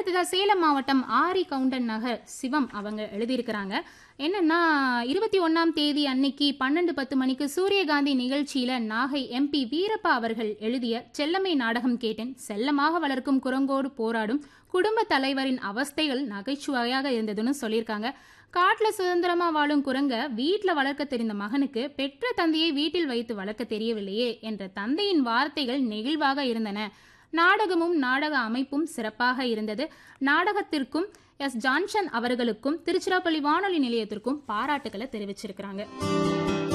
அடுத்ததா சேலம் மாவட்டம் ஆரி கவுண்டன் நகர் சிவம் அவங்க எழுதியிருக்கிறாங்க என்னன்னா இருபத்தி ஒன்னாம் தேதி அன்னைக்கு பன்னெண்டு பத்து மணிக்கு சூரியகாந்தி நிகழ்ச்சியில நாகை எம்பி வீரப்பா அவர்கள் எழுதிய செல்லமை நாடகம் கேட்டேன் செல்லமாக வளர்க்கும் குரங்கோடு போராடும் குடும்ப தலைவரின் அவஸ்தைகள் நகைச்சுவையாக இருந்ததுன்னு சொல்லியிருக்காங்க காட்டுல சுதந்திரமா வாழும் குரங்க வீட்ல வளர்க்க தெரிந்த மகனுக்கு பெற்ற தந்தையை வீட்டில் வைத்து வளர்க்க தெரியவில்லையே என்ற தந்தையின் வார்த்தைகள் நெகிழ்வாக இருந்தன நாடகமும் நாடக அமைப்பும் சிறப்பாக இருந்தது நாடகத்திற்கும் எஸ் ஜான்சன் அவர்களுக்கும் திருச்சிராப்பள்ளி வானொலி நிலையத்திற்கும் பாராட்டுக்களை தெரிவிச்சிருக்கிறாங்க